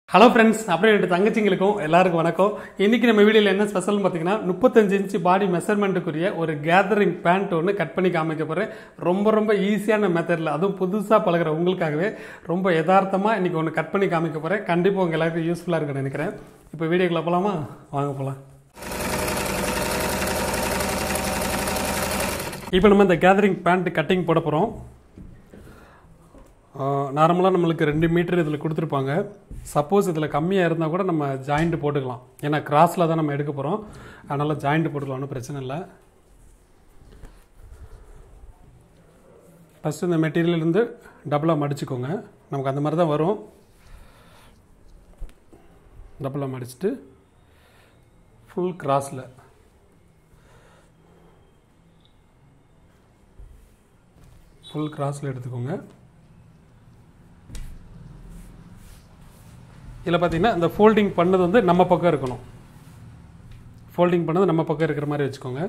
hello friends அப்படியே ரெண்டு தங்கச்சிங்களுக்கும் எல்லாருக்கும் வணக்கம் இன்னைக்கு நம்ம வீடியோவில் என்ன ஸ்பெஷல்னு பார்த்தீங்கன்னா முப்பத்தஞ்சு இன்ச்சு பாடி மெஷர்மெண்ட்டுக்குரிய ஒரு கேதரிங் பேண்ட் ஒன்று கட் பண்ணி காமிக்க போகிறேன் ரொம்ப ரொம்ப ஈஸியான மெத்தடில் அதுவும் புதுசாக பழகுற உங்களுக்காகவே ரொம்ப யதார்த்தமாக இன்னைக்கு ஒன்று கட் பண்ணி காமிக்க போகிறேன் கண்டிப்பாக உங்கள் எல்லாருக்கும் யூஸ்ஃபுல்லாக இருக்கும்னு நினைக்கிறேன் இப்போ வீடியோக்குள்ள போகலாமா வாங்க போகலாம் இப்போ நம்ம இந்த கேதரிங் பேண்ட் கட்டிங் போட போகிறோம் நார்மலாக நம்மளுக்கு ரெண்டு மீட்டர் இதில் கொடுத்துருப்பாங்க சப்போஸ் இதில் கம்மியாக இருந்தால் கூட நம்ம ஜாயிண்ட் போட்டுக்கலாம் ஏன்னா கிராஸில் தான் நம்ம எடுக்க போகிறோம் அதனால் ஜாயிண்ட் போட்டுக்கலாம் ஒன்றும் பிரச்சனை இல்லை ஃபஸ்ட்டு இந்த மெட்டீரியல் இருந்து டபுளாக மடிச்சுக்கோங்க நமக்கு அந்த மாதிரி தான் வரும் டபுளாக மடிச்சுட்டு ஃபுல் கிராஸில் ஃபுல் கிராஸில் எடுத்துக்கோங்க இதில் பார்த்தீங்கன்னா இந்த ஃபோல்டிங் பண்ணது வந்து நம்ம பக்கம் இருக்கணும் ஃபோல்டிங் பண்ணது நம்ம பக்கம் இருக்கிற மாதிரி வச்சுக்கோங்க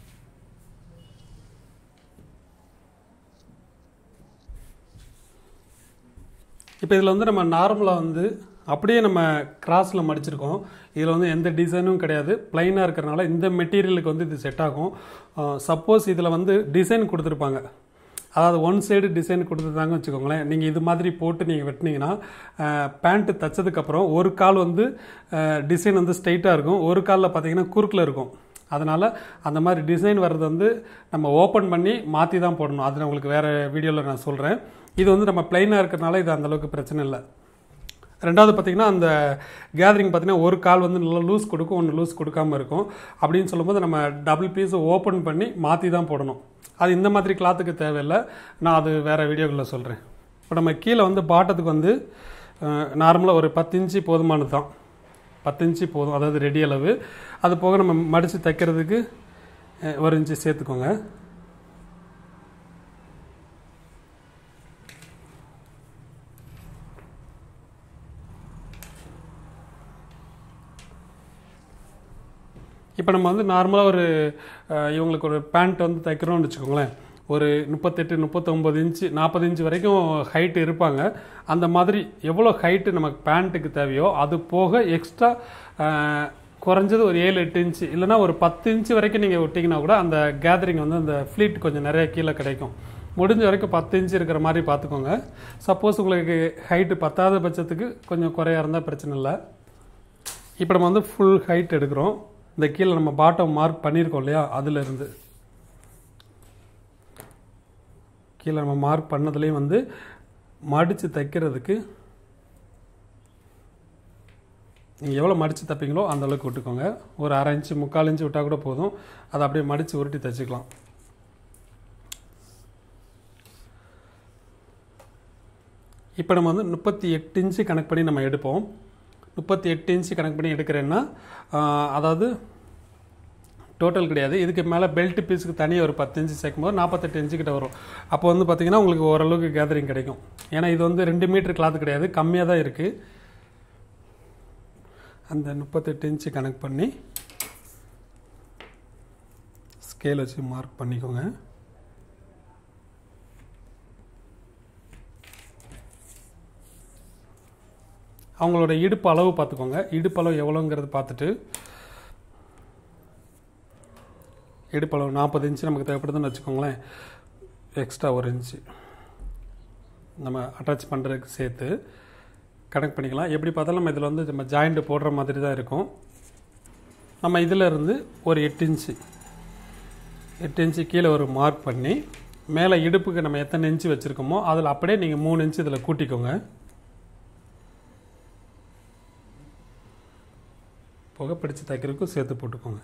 இப்போ இதில் வந்து நம்ம நார்மலாக வந்து அப்படியே நம்ம கிராஸில் மடிச்சிருக்கோம் இதில் வந்து எந்த டிசைனும் கிடையாது ப்ளைனாக இருக்கிறனால இந்த மெட்டீரியலுக்கு வந்து இது செட் ஆகும் சப்போஸ் இதில் வந்து டிசைன் கொடுத்துருப்பாங்க அதாவது ஒன் சைடு டிசைன் கொடுத்துருந்தாங்க வச்சுக்கோங்களேன் நீங்கள் இது மாதிரி போட்டு நீங்கள் வெட்டினீங்கன்னா பேண்ட்டு தைச்சதுக்கப்புறம் ஒரு கால் வந்து டிசைன் வந்து ஸ்ட்ரைட்டாக இருக்கும் ஒரு காலில் பார்த்தீங்கன்னா குறுக்கில் இருக்கும் அதனால் அந்த மாதிரி டிசைன் வர்றது வந்து நம்ம ஓப்பன் பண்ணி மாற்றி தான் போடணும் அது நான் உங்களுக்கு வேறு வீடியோவில் நான் சொல்கிறேன் இது வந்து நம்ம பிளைனாக இருக்கிறனால இது அந்தளவுக்கு பிரச்சனை இல்லை ரெண்டாவது பார்த்திங்கன்னா அந்த கேதரிங் பார்த்திங்கன்னா ஒரு கால் வந்து நல்லா லூஸ் கொடுக்கும் ஒன்று லூஸ் கொடுக்காம இருக்கும் அப்படின்னு சொல்லும்போது நம்ம டபுள் பீஸை ஓப்பன் பண்ணி மாற்றி தான் போடணும் அது இந்த மாதிரி கிளாத்துக்கு தேவையில்லை நான் அது வேறு வீடியோக்களில் சொல்கிறேன் இப்போ நம்ம கீழே வந்து பாட்டத்துக்கு வந்து நார்மலாக ஒரு பத்து இன்ச்சு போதுமானது தான் பத்து இன்ச்சு போதும் அதாவது ரெடி அளவு அது போக நம்ம மடித்து தைக்கிறதுக்கு ஒரு இன்ச்சு சேர்த்துக்கோங்க இப்போ நம்ம வந்து நார்மலாக ஒரு இவங்களுக்கு ஒரு பேண்ட் வந்து தைக்கிறோம்னு வச்சுக்கோங்களேன் ஒரு முப்பத்தெட்டு முப்பத்தொம்பது இன்ச்சு நாற்பது இன்ச்சு வரைக்கும் ஹைட்டு இருப்பாங்க அந்த மாதிரி எவ்வளோ ஹைட்டு நமக்கு பேண்ட்டுக்கு தேவையோ அது போக எக்ஸ்ட்ரா குறைஞ்சது ஒரு ஏழு எட்டு இன்ச்சு இல்லைனா ஒரு பத்து இன்ச்சு வரைக்கும் நீங்கள் விட்டிங்கன்னா கூட அந்த கேதரிங் வந்து அந்த ஃப்ளீட் கொஞ்சம் நிறைய கீழே கிடைக்கும் முடிஞ்ச வரைக்கும் பத்து இன்ச்சு இருக்கிற மாதிரி பார்த்துக்கோங்க சப்போஸ் உங்களுக்கு ஹைட்டு பத்தாத பட்சத்துக்கு கொஞ்சம் குறையா இருந்தால் பிரச்சனை இல்லை இப்போ நம்ம வந்து ஃபுல் ஹைட் எடுக்கிறோம் இந்த கீழே நம்ம பாட்டம் மார்க் பண்ணியிருக்கோம் இல்லையா அதிலிருந்து கீழே நம்ம மார்க் பண்ணதுலேயும் வந்து மடித்து தைக்கிறதுக்கு நீங்கள் எவ்வளோ மடித்து தைப்பீங்களோ அந்த அளவுக்கு விட்டுக்கோங்க ஒரு அரை இன்ச்சு முக்கால் இன்ச்சு விட்டால் கூட போதும் அதை அப்படியே மடித்து உருட்டி தைச்சிக்கலாம் இப்போ நம்ம வந்து முப்பத்தி எட்டு இன்ச்சு கணக்கு பண்ணி நம்ம எடுப்போம் முப்பத்தி எட்டு இன்ச்சு கணக்கு பண்ணி எடுக்கிறேன்னா அதாவது டோட்டல் கிடையாது இதுக்கு மேலே பெல்ட் பீஸுக்கு தனியாக ஒரு பத்து இன்ச்சு சேர்க்கும்போது நாற்பத்தெட்டு இன்ச்சு கிட்ட வரும் அப்போ வந்து பார்த்திங்கன்னா உங்களுக்கு ஓரளவுக்கு கேதரிங் கிடைக்கும் ஏன்னா இது வந்து ரெண்டு மீட்டர் கிளாத் கிடையாது கம்மியாக தான் இருக்குது அந்த முப்பத்தெட்டு இன்ச்சு கணக்கு பண்ணி ஸ்கேல் வச்சு மார்க் பண்ணிக்கோங்க அவங்களோட இடுப்பு அளவு பார்த்துக்கோங்க இடுப்பு அளவு எவ்வளோங்கிறது பார்த்துட்டு இடுப்பு அளவு நாற்பது இன்ச்சு நமக்கு தேவைப்படுதுன்னு வச்சுக்கோங்களேன் எக்ஸ்ட்ரா ஒரு இன்ச்சு நம்ம அட்டாச் பண்ணுறதுக்கு சேர்த்து கனெக்ட் பண்ணிக்கலாம் எப்படி பார்த்தாலும் நம்ம இதில் வந்து நம்ம ஜாயிண்ட்டு போடுற மாதிரி தான் இருக்கும் நம்ம இதில் இருந்து ஒரு எட்டு இன்ச்சு எட்டு இன்ச்சு கீழே ஒரு மார்க் பண்ணி மேலே இடுப்புக்கு நம்ம எத்தனை இன்ச்சு வச்சுருக்கோமோ அதில் அப்படியே நீங்கள் மூணு இன்ச்சு இதில் கூட்டிக்கோங்க புகை பிடிச்சி தைக்கிறதுக்கும் சேர்த்து போட்டுக்கோங்க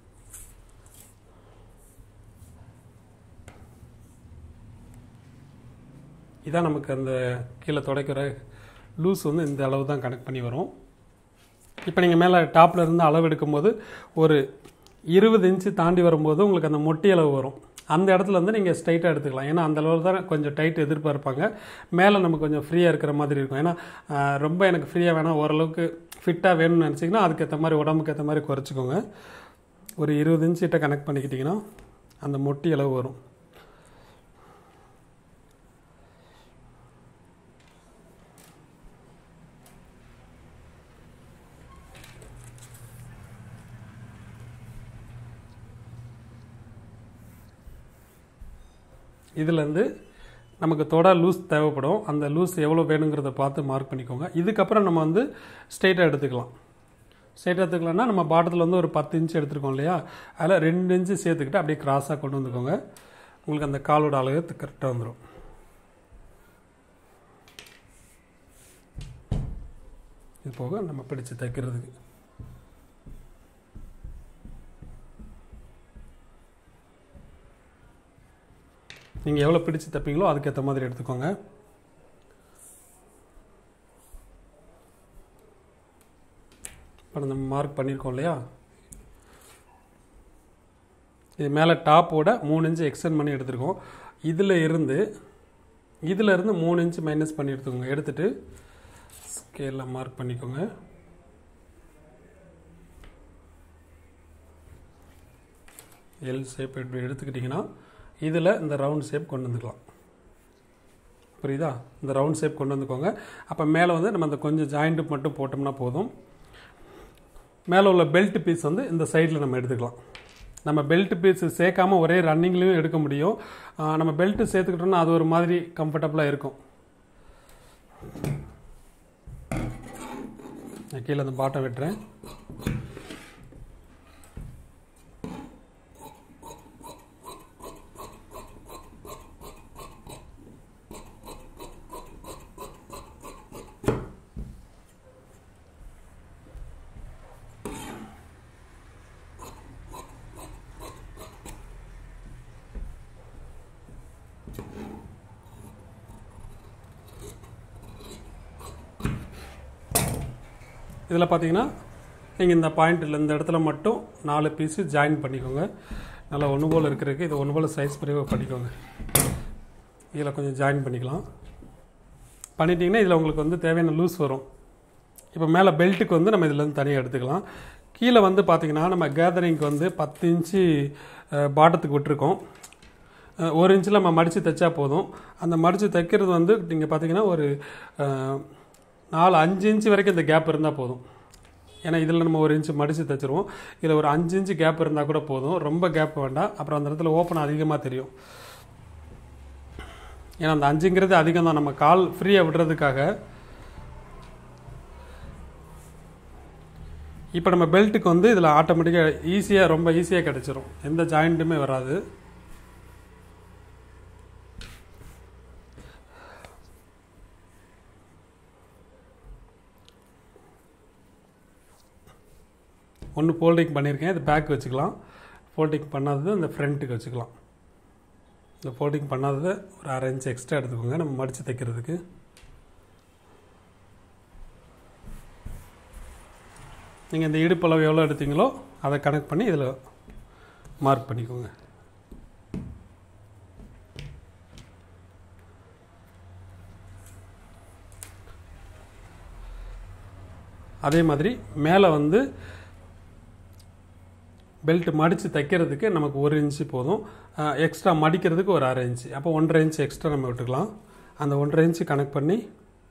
இதான் நமக்கு அந்த கீழே துடைக்கிற லூஸ் வந்து இந்த அளவு தான் கனெக்ட் பண்ணி வரும் இப்போ நீங்கள் மேலே டாப்பில் இருந்து அளவு எடுக்கும்போது ஒரு இருபது இன்ச்சு தாண்டி வரும்போது உங்களுக்கு அந்த மொட்டி அளவு வரும் அந்த இடத்துல வந்து நீங்கள் ஸ்ட்ரைட்டாக எடுத்துக்கலாம் ஏன்னா அந்த அளவு தான் கொஞ்சம் டைட் எதிர்பார்ப்பாங்க மேலே நமக்கு கொஞ்சம் ஃப்ரீயாக இருக்கிற மாதிரி இருக்கும் ஏன்னா ரொம்ப எனக்கு ஃப்ரீயாக வேணாம் ஓரளவுக்கு ஃபிட்டாக வேணும்னு நினச்சிங்கன்னா அதுக்கேற்ற மாதிரி உடம்புக்கு ஏற்ற மாதிரி குறைச்சிக்கோங்க ஒரு இருபது இன்ச்சு கிட்ட கனெக்ட் பண்ணிக்கிட்டிங்கன்னா அந்த மொட்டி அளவு வரும் இதுலேருந்து நமக்கு தொட லூஸ் தேவைப்படும் அந்த லூஸ் எவ்வளோ வேணுங்கிறத பார்த்து மார்க் பண்ணிக்கோங்க இதுக்கப்புறம் நம்ம வந்து ஸ்ட்ரெயிட்டாக எடுத்துக்கலாம் ஸ்ட்ரெயிட்டாக எடுத்துக்கலாம்னா நம்ம பாட்டத்தில் வந்து ஒரு பத்து இன்ச் எடுத்துருக்கோம் இல்லையா அதில் ரெண்டு இன்ச்சு சேர்த்துக்கிட்டு அப்படியே கிராஸாக கொண்டு வந்துக்கோங்க உங்களுக்கு அந்த காலோட அளவு கரெக்டாக வந்துடும் இது போக நம்ம பிடிச்சு தைக்கிறதுக்கு நீங்கள் எவ்வளோ பிடிச்சு தைப்பீங்களோ அதுக்கேற்ற மாதிரி எடுத்துக்கோங்க இப்போ நம்ம மார்க் பண்ணியிருக்கோம் இல்லையா இது மேலே டாப்போட மூணு இன்ச்சு எக்ஸ்டெண்ட் பண்ணி எடுத்திருக்கோம் இதில் இருந்து இதில் இருந்து மூணு இன்ச்சு மைனஸ் பண்ணி எடுத்துக்கோங்க எடுத்துட்டு ஸ்கேலில் மார்க் பண்ணிக்கோங்க எல் ஷேப் இப்படி எடுத்துக்கிட்டிங்கன்னா இதில் இந்த ரவுண்ட் ஷேப் கொண்டு வந்துக்கலாம் புரியுதா இந்த ரவுண்ட் ஷேப் கொண்டு வந்துக்கோங்க அப்போ மேலே வந்து நம்ம அந்த கொஞ்சம் ஜாயிண்ட்டு மட்டும் போட்டோம்னா போதும் மேலே உள்ள பெல்ட் பீஸ் வந்து இந்த சைடில் நம்ம எடுத்துக்கலாம் நம்ம பெல்ட் பீஸ் சேர்க்காம ஒரே ரன்னிங்லேயும் எடுக்க முடியும் ஆஹ் நம்ம பெல்ட் சேர்த்துக்கிட்டோம்னா அது ஒரு மாதிரி கம்ஃபர்டபுளாக இருக்கும் நான் கீழே அந்த பாட்டம் வெட்டுறேன் இதில் பார்த்தீங்கன்னா நீங்கள் இந்த பாயிண்ட்டில் இந்த இடத்துல மட்டும் நாலு பீஸு ஜாயின் பண்ணிக்கோங்க நல்லா ஒன்று போல் இருக்கிறதுக்கு இது ஒன்று போல் சைஸ் பிரிவு பண்ணிக்கோங்க இதில் கொஞ்சம் ஜாயின் பண்ணிக்கலாம் பண்ணிட்டீங்கன்னா இதில் உங்களுக்கு வந்து தேவையான லூஸ் வரும் இப்போ மேலே பெல்ட்டுக்கு வந்து நம்ம இதுலேருந்து தனியாக எடுத்துக்கலாம் கீழே வந்து பார்த்தீங்கன்னா நம்ம கேதரிங்க்கு வந்து பத்து இன்ச்சு பாட்டத்துக்கு விட்டுருக்கோம் அஹ், ஒரு இன்ச்சில் நம்ம மடித்து தைச்சா போதும் அந்த மடித்து தைக்கிறது வந்து நீங்கள் பார்த்தீங்கன்னா ஒரு அஹ், நாலு அஞ்சு இன்ச்சு வரைக்கும் இந்த கேப் இருந்தால் போதும் ஏன்னா இதில் நம்ம ஒரு இன்ச்சு மடித்து தைச்சிருவோம் இதில் ஒரு அஞ்சு இன்ச்சு கேப் இருந்தால் கூட போதும் ரொம்ப கேப் வேண்டாம் அப்புறம் அந்த இடத்துல ஓப்பன் அதிகமாக தெரியும் ஏன்னா அந்த அஞ்சுங்கிறது அதிகம் தான் நம்ம கால் ஃப்ரீயாக விடுறதுக்காக இப்போ நம்ம பெல்ட்டுக்கு வந்து இதில் ஆட்டோமேட்டிக்காக ஈஸியாக ரொம்ப ஈஸியாக கிடச்சிரும் எந்த ஜாயிண்ட்டுமே வராது ஒன்று ஃபோல்டிங் பண்ணியிருக்கேன் இது பேக் வச்சுக்கலாம் ஃபோல்டிங் பண்ணாதது இந்த ஃப்ரண்ட்டுக்கு வச்சுக்கலாம் இந்த ஃபோல்டிங் பண்ணாததை ஒரு அரை இன்ச் எக்ஸ்ட்ரா எடுத்துக்கோங்க நம்ம மடித்து தைக்கிறதுக்கு நீங்கள் இந்த இடுப்பளவு எவ்வளோ எடுத்தீங்களோ அதை கனெக்ட் பண்ணி இதில் மார்க் பண்ணிக்கோங்க அதே மாதிரி மேலே வந்து பெல்ட் மடித்து தைக்கிறதுக்கு நமக்கு ஒரு இன்ச்சு போதும் எக்ஸ்ட்ரா மடிக்கிறதுக்கு ஒரு அரை இன்ச்சு அப்போ ஒன்றரை இன்ச்சு எக்ஸ்ட்ரா நம்ம விட்டுக்கலாம் அந்த ஒன்றரை இன்ச்சு கனெக்ட் பண்ணி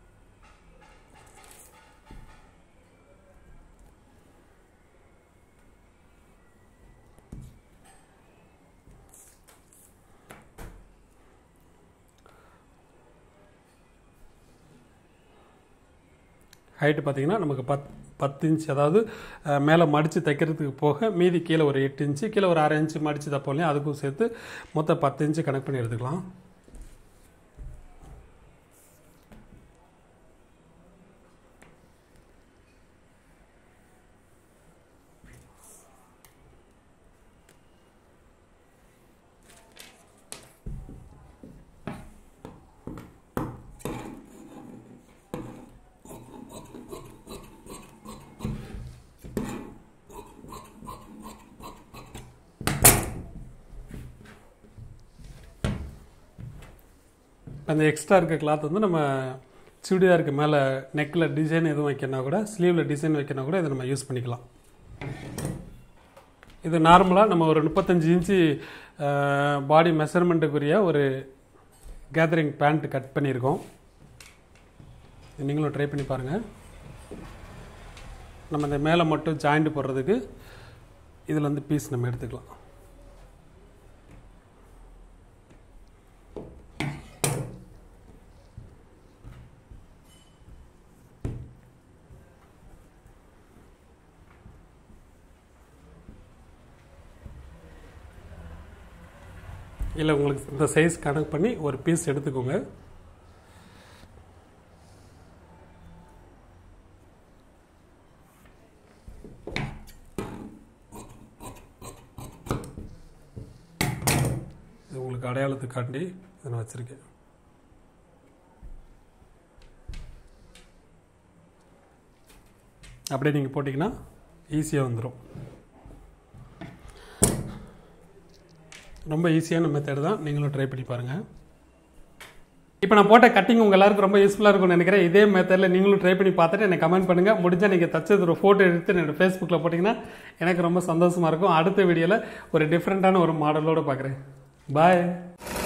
ஹைட்டு பார்த்தீங்கன்னா நமக்கு பத் பத்து இன்ச் அதாவது அஹ், மேலே மடித்து தைக்கிறதுக்கு போக மீதி கீழே ஒரு எட்டு இன்ச்சு கீழே ஒரு அரை இன்ச்சு மடித்து தைப்போம் இல்லையா அதுக்கும் சேர்த்து மொத்தம் பத்து இன்ச்சு கனெக்ட் பண்ணி எடுத்துக்கலாம் அந்த எக்ஸ்ட்ரா இருக்க கிளாத் வந்து நம்ம சுடிதாருக்கு மேலே நெக்கில் டிசைன் எதுவும் வைக்கணும் கூட ஸ்லீவில் டிசைன் வைக்கணும் கூட இதை நம்ம யூஸ் பண்ணிக்கலாம் இது நார்மலாக நம்ம ஒரு முப்பத்தஞ்சு இன்ச்சு பாடி மெஷர்மெண்ட்டுக்குரிய ஒரு கேதரிங் பேண்ட் கட் பண்ணியிருக்கோம் இது நீங்களும் ட்ரை பண்ணி பாருங்கள் நம்ம இந்த மேலே மட்டும் ஜாயிண்ட் போடுறதுக்கு இதில் வந்து பீஸ் நம்ம எடுத்துக்கலாம் இல்லை உங்களுக்கு இந்த சைஸ் கணக்கு பண்ணி ஒரு பீஸ் எடுத்துக்கோங்க இது உங்களுக்கு அடையாளத்துக்காண்டி இதை நான் வச்சுருக்கேன் அப்படியே நீங்கள் போட்டிங்கன்னா ஈஸியாக வந்துடும் ரொம்ப ஈஸியான மெத்தட் தான் நீங்களும் ட்ரை பண்ணி பாருங்கள் இப்போ நான் போட்ட கட்டிங் உங்கள் எல்லாருக்கும் ரொம்ப யூஸ்ஃபுல்லாக இருக்கும்னு நினைக்கிறேன் இதே மெத்தடில் நீங்களும் ட்ரை பண்ணி பார்த்துட்டு எனக்கு கமெண்ட் பண்ணுங்கள் முடிஞ்சால் நீங்கள் தச்சது ஒரு ஃபோட்டோ எடுத்து என்னோட ஃபேஸ்புக்கில் போட்டிங்கன்னா எனக்கு ரொம்ப சந்தோஷமாக இருக்கும் அடுத்த வீடியோவில் ஒரு டிஃப்ரெண்ட்டான ஒரு மாடலோடு பார்க்குறேன் பாய்